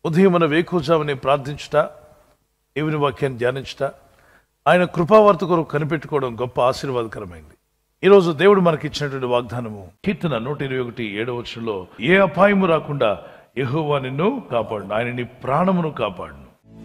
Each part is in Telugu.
ఉదయం మన వేకూజామని ప్రార్థించుట దేవుని వాక్యాన్ని ధ్యానించుట ఆయన కృపావార్త కొరకు కనిపెట్టుకోవడం గొప్ప ఆశీర్వాదకరమైంది ఈరోజు దేవుడు మనకి ఇచ్చినటువంటి వాగ్దానము కీర్తన నూట ఇరవై ఒకటి ఏడవ వచనంలో ఏ అపాయము రాకుండా యెహోవా నిన్ను కాపాడు ఆయన నీ ప్రాణమును కాపాడును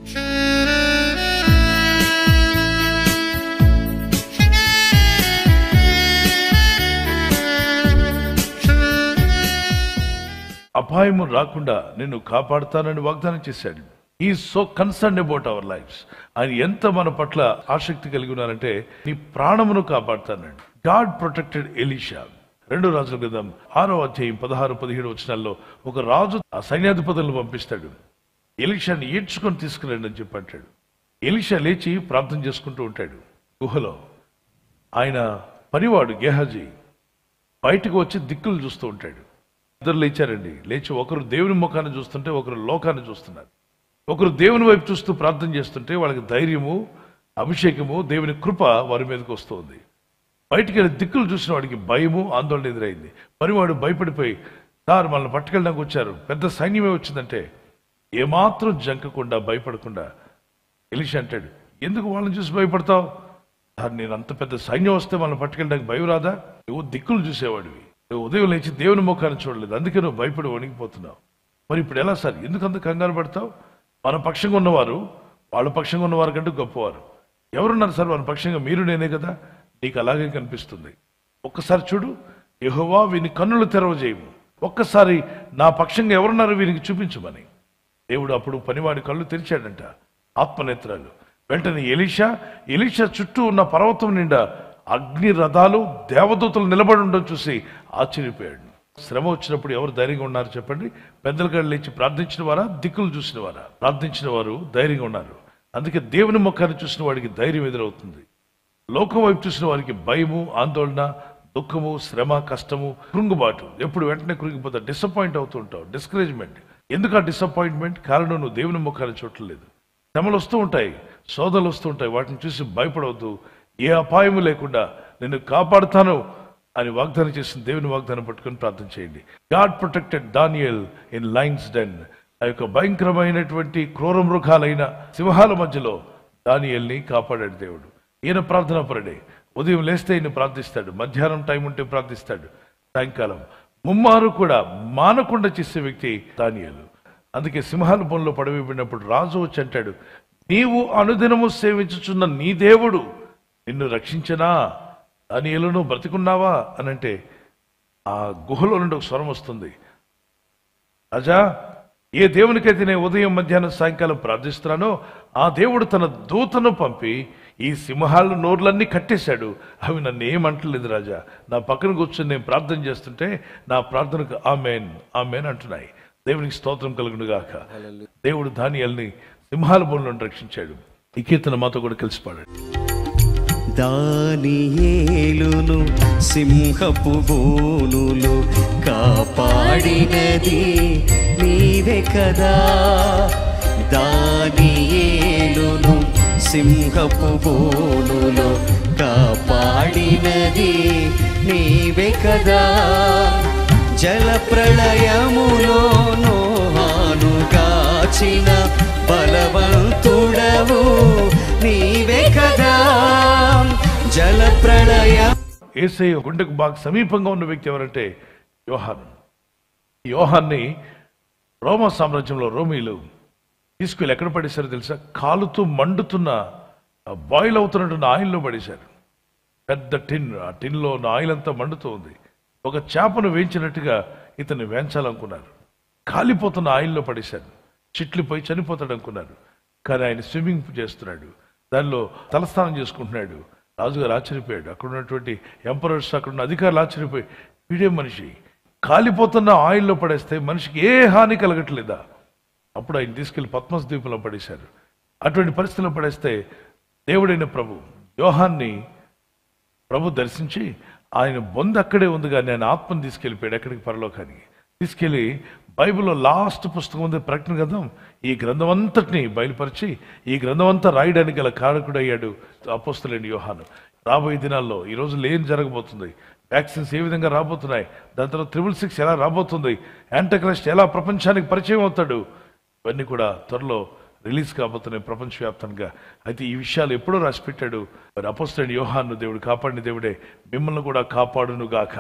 అపాయము రాకుండా నిన్ను కాపాడుతానని వాగ్దానం చేశాడు ఈ so concern about our lifes ఆయన ఎంత మన పట్ల ఆసక్తి కలిగి ఉన్నారంటే నీ ప్రాణమును కాపాడుతానండి గాడ్ ప్రొటెక్టెడ్ ఎలీషా రెండు రాజుల గ్రంథం ఆరో అధ్యాయం పదహారు పదిహేడు వచనాల్లో ఒక రాజు ఆ సైన్యాధిపతులను పంపిస్తాడు ఎలీషాని ఈడ్చుకొని తీసుకురండి అని చెప్పి అంటాడు ఎలీషా లేచి ప్రార్థన చేసుకుంటూ ఉంటాడు గుహలో ఆయన పనివాడు గేహాజీ బయటకు వచ్చి దిక్కులు చూస్తూ ఉంటాడు ఇద్దరు లేచారండి లేచి ఒకరు దేవుని ముఖాన్ని చూస్తుంటే ఒకరు లోకాన్ని చూస్తున్నారు ఒకరు దేవుని వైపు చూస్తూ ప్రార్థన చేస్తుంటే వాళ్ళకి ధైర్యము అభిషేకము దేవుని కృప వారి మీదకి వస్తుంది బయటికి వెళ్ళి దిక్కులు చూసిన వాడికి భయము ఆందోళన ఎదురైంది పనివాడు భయపడిపోయి సార్ మనల్ని పట్టుకెళ్ళడానికి వచ్చారు పెద్ద సైన్యమే వచ్చిందంటే ఏమాత్రం జంకకుండా భయపడకుండా ఎలిషి అంటాడు ఎందుకు వాళ్ళని చూసి భయపడతావు సార్ నేను అంత పెద్ద సైన్యం వస్తే మనల్ని పట్టుకెళ్ళడానికి భయం రాదా నువ్వు దిక్కులు చూసేవాడివి నువ్వు ఉదయం లేచి దేవుని ముఖాన్ని చూడలేదు అందుకే నువ్వు భయపడి వణికిపోతున్నావు మరి ఇప్పుడు ఎలా సార్ ఎందుకు అంత కంగారు పడతావు మన పక్షంగా ఉన్నవారు వాళ్ళ పక్షంగా ఉన్నవారు కంటే గొప్పవారు ఎవరున్నారు సార్ మన పక్షంగా మీరు నేనే కదా నీకు అలాగే కనిపిస్తుంది ఒక్కసారి చూడు యెహోవా వీని కన్నులు తెరవజేయము ఒక్కసారి నా పక్షంగా ఎవరున్నారు వీరికి చూపించమని దేవుడు అప్పుడు పనివాడి కళ్ళు తెరిచాడంట ఆత్మనేత్రాలు వెంటనే ఎలీషా ఎలీషా చుట్టూ ఉన్న పర్వతం నిండా అగ్ని రథాలు దేవదూతలు నిలబడి ఉండడం చూసి ఆశ్చర్యపోయాడు శ్రమ వచ్చినప్పుడు ఎవరు ధైర్యంగా ఉన్నారు చెప్పండి పెద్దల కళ్ళు లేచి ప్రార్థించిన వారా దిక్కులు చూసిన వారా ప్రార్థించిన వారు ధైర్యంగా ఉన్నారు అందుకే దేవుని ముఖాన్ని చూసిన వాడికి ధైర్యం ఎదురవుతుంది లోకం వైపు చూసిన వారికి భయము ఆందోళన దుఃఖము శ్రమ కష్టము కృంగుబాటు ఎప్పుడు వెంటనే కృంగిపోతా డిసప్పాయింట్ అవుతుంటావు డిస్కరేజ్మెంట్ ఎందుకు ఆ డిసప్పాయింట్మెంట్ కారణం నువ్వు దేవుని ముఖాన్ని చూడలేదు శ్రమలు వస్తూ ఉంటాయి సోదలు వస్తూ ఉంటాయి వాటిని చూసి భయపడవద్దు ఏ అపాయము లేకుండా నిన్ను కాపాడుతాను అని వాగ్దానం చేసిన దేవుని వాగ్దానం పట్టుకొని ప్రార్థన చేయండి God protected Daniel in lions den ఆ యొక్క భయంకరమైనటువంటి క్రూర మృగాలైన సింహాల మధ్యలో దానియల్ని కాపాడాడు దేవుడు ఈయన ప్రార్థన పరుడే ఉదయం లేస్తే ఈయన ప్రార్థిస్తాడు మధ్యాహ్నం టైం ఉంటే ప్రార్థిస్తాడు సాయంకాలం ముమ్మారు కూడా మానకుండా చేసే వ్యక్తి దానియలు అందుకే సింహాల బొన్లో పడవేయబడినప్పుడు రాజు వచ్చి అంటాడు నీవు అనుదినము సేవించుచున్న నీ దేవుడు నిన్ను రక్షించనా దానియలను బ్రతికున్నావా అని అంటే ఆ గుహలో నుండి ఒక స్వరం వస్తుంది రాజా ఏ దేవునికైతే నేను ఉదయం మధ్యాహ్నం సాయంకాలం ప్రార్థిస్తున్నానో ఆ దేవుడు తన దూతను పంపి ఈ సింహాలు నోర్లన్నీ కట్టేశాడు అవి నన్ను ఏమంటలేదు రాజా నా పక్కన కూర్చొని నేను ప్రార్థన చేస్తుంటే నా ప్రార్థనకు ఆమెన్ ఆమెన్ అంటున్నాయి దేవునికి స్తోత్రం కలుగును గాక దేవుడు దానియల్ని సింహాల బోన్ నుండి రక్షించాడు ఈ కీర్తన మాతో కూడా కలిసి పాడాడు దానియేలును సింహపు బోనులు కాపాడినది నీవే కదా దానియేలును సింహపు బోనులు కాపాడినది నీవే కదా జల ప్రళయములో నోహాను కాచిన బలవంతుడవు నీవే కదా జల ప్రళయ ఏసయ్య గుండెకు బాగా సమీపంగా ఉన్న వ్యక్తి ఎవరంటే యోహాన్ ఈ యోహాన్ని రోమా సామ్రాజ్యంలో రోమీలు తీసుకెళ్ళి ఎక్కడ పడేశారో తెలుసా కాలుతూ మండుతున్న బాయిల్ అవుతున్నటువంటి ఆయిల్లో పడేశారు పెద్ద టిన్ ఆ టిన్లో ఉన్న ఆయిల్ అంతా మండుతూ ఉంది ఒక చేపను వేయించినట్టుగా ఇతన్ని వేయించాలనుకున్నారు కాలిపోతున్న ఆయిల్లో పడేశారు చిట్లిపోయి చనిపోతాడు అనుకున్నారు కానీ ఆయన స్విమ్మింగ్ చేస్తున్నాడు దానిలో తలస్నానం చేసుకుంటున్నాడు రాజుగారు ఆశ్చర్యపోయాడు అక్కడ ఉన్నటువంటి ఎంపరర్స్ అక్కడ ఉన్న అధికారులు ఆశ్చర్యపోయి వీడే మనిషి కాలిపోతున్న ఆయిల్లో పడేస్తే మనిషికి ఏ హాని కలగట్లేదా అప్పుడు ఆయన తీసుకెళ్లి పద్మస్ ద్వీపంలో పడేశారు అటువంటి పరిస్థితుల్లో పడేస్తే దేవుడైన ప్రభు యోహాన్ని ప్రభు దర్శించి ఆయన బొంద అక్కడే ఉంది కానీ ఆయన ఆత్మను తీసుకెళ్ళిపోయాడు ఎక్కడికి పరలోకానికి తీసుకెళ్ళి బైబిల్లో లాస్ట్ పుస్తకం ఉంది ప్రకటన గ్రంథం ఈ గ్రంథం అంతటిని బయలుపరిచి ఈ గ్రంథం అంతా రాయడానికి గల కారకుడు అయ్యాడు అపోస్తులేని యోహాను రాబోయే దినాల్లో ఈ రోజు ఏం జరగబోతుంది వ్యాక్సిన్స్ ఏ విధంగా రాబోతున్నాయి దాని తర్వాత త్రిబుల్ సిక్స్ ఎలా రాబోతుంది యాంటక్రస్ట్ ఎలా ప్రపంచానికి పరిచయం అవుతాడు ఇవన్నీ కూడా త్వరలో రిలీజ్ కాబోతున్నాయి ప్రపంచవ్యాప్తంగా అయితే ఈ విషయాలు ఎప్పుడో రాసి పెట్టాడు మరి అపోస్టైన్ యోహాను దేవుడు కాపాడిన దేవుడే మిమ్మల్ని కూడా కాపాడును గాక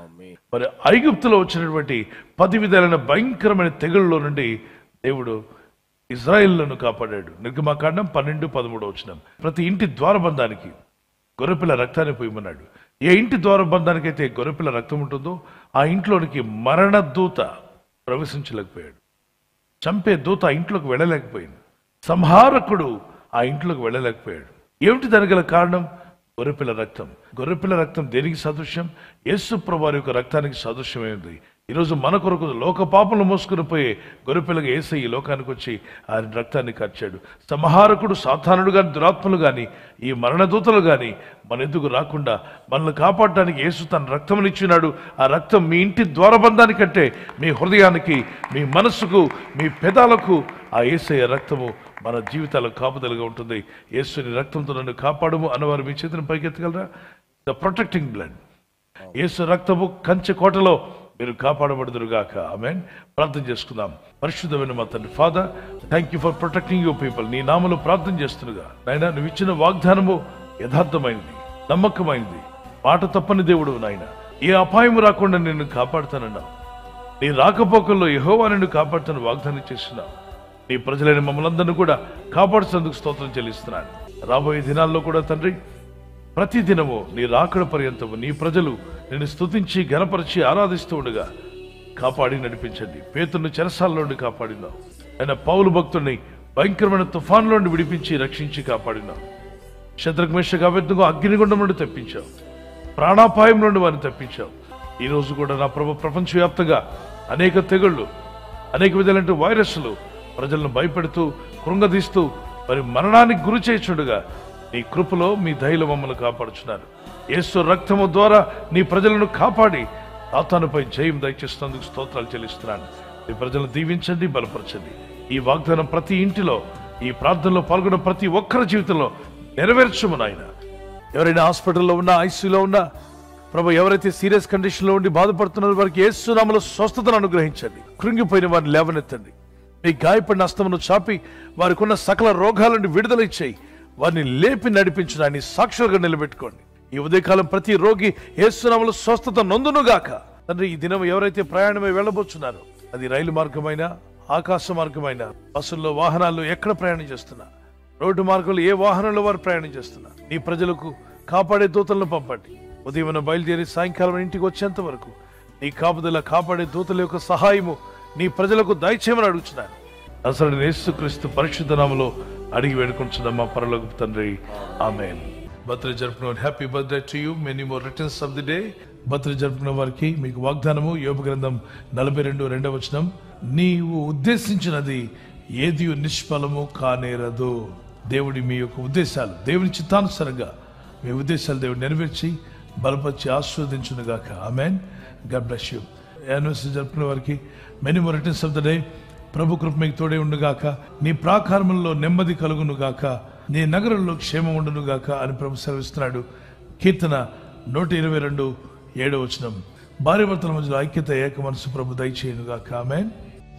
మరి ఐగుప్తులో వచ్చినటువంటి పది విధాలైన భయంకరమైన తెగుళ్ళలో నుండి దేవుడు ఇజ్రాయిల్లను కాపాడాడు నిర్గమాకాండం పన్నెండు పదమూడు వచ్చిన ప్రతి ఇంటి ద్వారబంధానికి గొర్రెపిల్ల రక్తాన్ని పోయమన్నాడు ఏ ఇంటి ద్వారబంధానికైతే గొర్రెపిల్ల రక్తం ఉంటుందో ఆ ఇంట్లోనికి మరణ దూత ప్రవేశించలేకపోయాడు చంపే దూత ఆ ఇంట్లోకి వెళ్ళలేకపోయింది సంహారకుడు ఆ ఇంట్లోకి వెళ్ళలేకపోయాడు ఏమిటి దానికి గల కారణం గొర్రెపిల్ల రక్తం గొర్రెపిల్ల రక్తం దేనికి సదృశ్యం యేసు ప్రభువారి యొక్క రక్తానికి సదృశ్యమైంది ఈరోజు మన కొరకు లోక పాపలు మోసుకుని పోయే గొర్రెపిల్లగా ఏసై ఈ లోకానికి వచ్చి ఆయన రక్తాన్ని కార్చాడు సంహారకుడు సాధారణుడు గాని దురాత్మలు గాని ఈ మరణదూతలు గాని మన ఎందుకు రాకుండా మనల్ని కాపాడడానికి యేసు తన రక్తమునిచ్చినాడు ఆ రక్తం మీ ఇంటి ద్వారబంధానికంటే మీ హృదయానికి మీ మనస్సుకు మీ పెదాలకు ఆ ఏసయ్య రక్తము మన జీవితాలకు కాపుదలుగా ఉంటుంది యేసుని రక్తంతో నన్ను కాపాడము అన్నవారు మీ చేతిని పైకెత్తగలరా ద ప్రొటెక్టింగ్ బ్లడ్ యేసు రక్తము కంచె కోటలో మీరు కాపాడబడుదురుగాక ఆమెన్ ప్రార్థన చేసుకుందాం పరిశుద్ధమైన మా తండ్రి father thank you for protecting your people నీ నామలు ప్రార్థన చేస్తునుగా నాయన నువ్వు ఇచ్చిన వాగ్దానము యథార్థమైనది నమ్మకమైనది మాట తప్పని దేవుడు నాయన ఏ అపాయము రాకుండా నిన్ను కాపాడుతానన్నావు నీ రాకపోకల్లో యెహోవా నిన్ను కాపాడుతాను వాగ్దానం చేస్తున్నావు నీ ప్రజలైన మమ్మల్ని అందరినీ కూడా కాపాడుతున్నందుకు స్తోత్రం చెల్లిస్తున్నాను రాబోయే దినాల్లో కూడా తండ్రి ప్రతి దినము నీ రాకడ పర్యంతము నీ ప్రజలు నిన్ను స్తుతించి గణపరిచి ఆరాధిస్తూ ఉండగా కాపాడి నడిపించండి పేతుని చెరసాల నుండి కాపాడినావు ఆయన పౌలు భక్తుడిని భయంకరమైన తుఫాన్ నుండి విడిపించి రక్షించి కాపాడినావు శత్రుఘ్మేష అభ్యర్థుగా అగ్నిగుండం నుండి తప్పించావు ప్రాణాపాయం నుండి వారిని తప్పించావు ఈ రోజు కూడా నా ప్రభు ప్రపంచవ్యాప్తంగా అనేక తెగుళ్ళు అనేక విధాలైన వైరస్లు ప్రజలను భయపెడుతూ కృంగదీస్తూ మరి మరణానికి గురి చేయుచుండగా నీ కృపలో మీ దయలు మమ్మల్ని కాపాడుచున్నారు యేసు రక్తము ద్వారా నీ ప్రజలను కాపాడి ఆతానుపై జయం దయచేస్తున్నందుకు స్తోత్రాలు చెల్లిస్తున్నాను మీ ప్రజలను దీవించండి బలపరచండి ఈ వాగ్దానం ప్రతి ఇంటిలో ఈ ప్రార్థనలో పాల్గొన్న ప్రతి ఒక్కరి జీవితంలో నెరవేర్చము నాయన ఎవరైనా హాస్పిటల్లో ఉన్నా ఐసీలో ఉన్నా ప్రభు ఎవరైతే సీరియస్ కండిషన్ లో ఉండి బాధపడుతున్నారో వారికి ఏసునామలో స్వస్థతను అనుగ్రహించండి కృంగిపోయిన వారిని లేవనెత్తండి మీ గాయపడిన అస్తమును చాపి వారికి ఉన్న సకల రోగాల నుండి విడుదల ఇచ్చేయి వారిని లేపి నడిపించిన ఆయన సాక్షులుగా నిలబెట్టుకోండి ఈ ఉదయకాలం ప్రతి రోగి ఏసునామలో స్వస్థత నొందునుగాక తండ్రి ఈ దినం ఎవరైతే ప్రయాణమై వెళ్ళబోతున్నారో అది రైలు మార్గమైనా ఆకాశ మార్గమైన బస్సుల్లో వాహనాల్లో ఎక్కడ ప్రయాణం చేస్తున్నా రోడ్డు మార్గంలో ఏ వాహనంలో వారు ప్రయాణం చేస్తున్నా నీ ప్రజలకు కాపాడే దూతలను పంపండి ఉదయం బయలుదేరి సాయంకాలం ఇంటికి వచ్చేంత వరకు నీ కాపుదల కాపాడే దూతల యొక్క సహాయము నీ ప్రజలకు దయచేయమని అడుగుతున్నాను అసలు యేసుక్రీస్తు పరిశుద్ధ నామలో అడిగి వేడుకుంటున్నాం మా పరలోక తండ్రి ఆమె బర్త్డే జరుపుకున్న happy birthday to you many more returns of the day birthday జరుపుకున్న వారికి మీకు వాగ్దానము యోగ గ్రంథం నలభై రెండు రెండవ వచనం నీవు ఉద్దేశించినది ఏది నిష్ఫలము కానేరదు దేవుడి మీ యొక్క ఉద్దేశాలు దేవుని చిత్తానుసారంగా మీ ఉద్దేశాలు దేవుడు నెరవేర్చి బలపరిచి ఆస్వాదించునుగాక amen God bless you anniversary జరుపుకునే వారికి many more returns of the day ప్రభు కృప మీకు తోడే ఉండుగాక నీ ప్రాకారములలో నెమ్మది కలుగునుగాక నీ నగరంలో క్షేమం ఉండునుగాక అని ప్రభు సెలవిస్తున్నాడు కీర్తన నూట ఇరవై రెండు ఏడో వచనం భార్య భర్తల మధ్యలో ఐక్యత ఏక మనసు ప్రభు దయచేయునుగాక ఆమెన్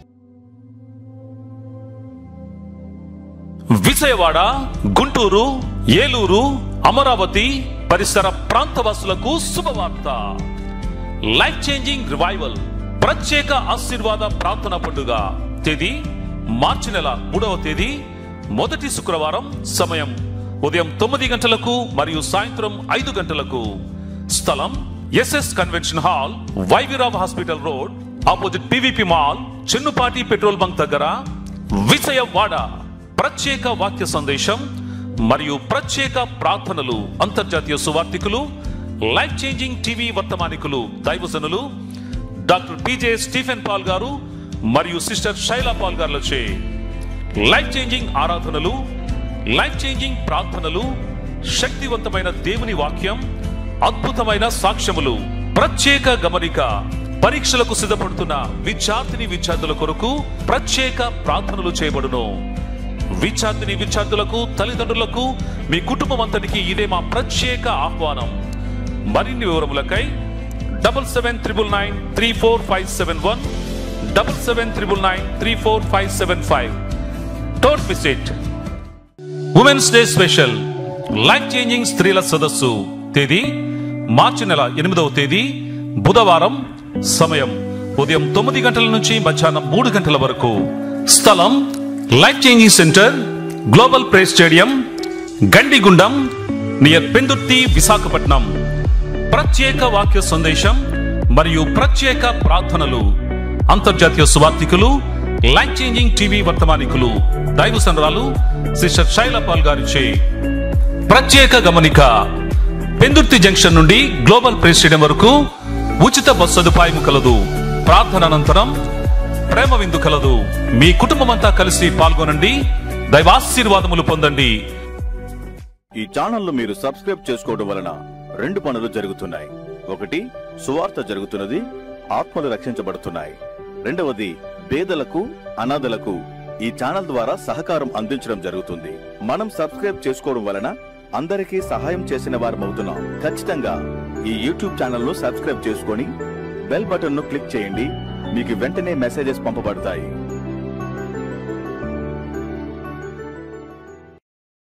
విజయవాడ గుంటూరు ఏలూరు అమరావతి పరిసర ప్రాంతవాసులకు శుభవార్త లైఫ్ చేంజింగ్ రివైవల్ ప్రత్యేక ఆశీర్వాద ప్రార్థన పండుగ తేదీ మార్చి నెల మూడవ తేదీ మొదటి శుక్రవారం సమయం ఉదయం తొమ్మిది గంటలకు మరియు సాయంత్రం ఐదు గంటలకు స్థలం SS convention hall YV Rao hospital road opposite PVP mall Chennupati petrol bunk దగ్గర విజయవాడ ప్రత్యేక వాక్య సందేశం మరియు ప్రత్యేక ప్రార్థనలు అంతర్జాతీయ సువార్థికులు లైఫ్ చేంజింగ్ టీవీ వర్తమానికులు దైవజనులు doctor PJ Stephen Paul garu మరియు సిస్టర్ శైలా పాల్ గారులచే లైఫ్ చేంజింగ్ ఆరాధనలు లైఫ్ చేంజింగ్ ప్రార్థనలు శక్తివంతమైన దేవుని వాక్యం అద్భుతమైన సాక్ష్యములు ప్రత్యేక గమనిక పరీక్షలకు సిద్ధపడుతున్న విద్యార్థిని విద్యార్థుల కొరకు ప్రత్యేక ప్రార్థనలు చేయబడును విద్యార్థిని విద్యార్థులకు తల్లిదండ్రులకు మీ కుటుంబం అంతటికి ఇదే మా ప్రత్యేక ఆహ్వానం మరిన్ని వివరములకై double seven triple nine three four five seven one double seven triple nine three four five seven five don't miss it women's day special life changing స్త్రీల సదస్సు తేదీ మార్చి నెల ఎనిమిదవ తేదీ బుధవారం సమయం ఉదయం తొమ్మిది గంటల నుంచి మధ్యాహ్నం మూడు గంటల వరకు స్థలం life changing centre global press stadium Gandigundam near Pendurthi Visakhapatnam ప్రత్యేక వాక్య సందేశం మరియు ప్రత్యేక ప్రార్థనలు అంతర్జాతీయ సువార్థికులు లైఫ్ చేంజింగ్ టీవీ వర్తమానికులు దైవ సంద్రాలు సిస్టర్ శైలపాల్ గారిచే ప్రత్యేక గమనిక పెందుర్తి జంక్షన్ నుండి గ్లోబల్ ప్రెస్ స్టేడియం వరకు ఉచిత బస్ సదుపాయం కలదు ప్రార్థన అనంతరం ప్రేమ విందు కలదు మీ కుటుంబమంతా కలిసి పాల్గొనండి దైవాశీర్వాదములు పొందండి ఈ ఛానల్ మీరు సబ్స్క్రైబ్ చేసుకోవడం వలన రెండు పనులు జరుగుతున్నాయి ఒకటి సువార్త జరుగుతున్నది ఆత్మలు రక్షించబడుతున్నాయి రెండవది పేదలకు అనాథలకు ఈ ఛానల్ ద్వారా సహకారం అందించడం జరుగుతుంది మనం సబ్స్క్రైబ్ చేసుకోవడం వలన అందరికీ సహాయం చేసిన వారం అవుతున్నాం ఖచ్చితంగా ఈ యూట్యూబ్ ఛానల్ ను సబ్స్క్రైబ్ చేసుకొని బెల్ బటన్ ను క్లిక్ చేయండి మీకు వెంటనే మెసేజెస్ పంపబడతాయి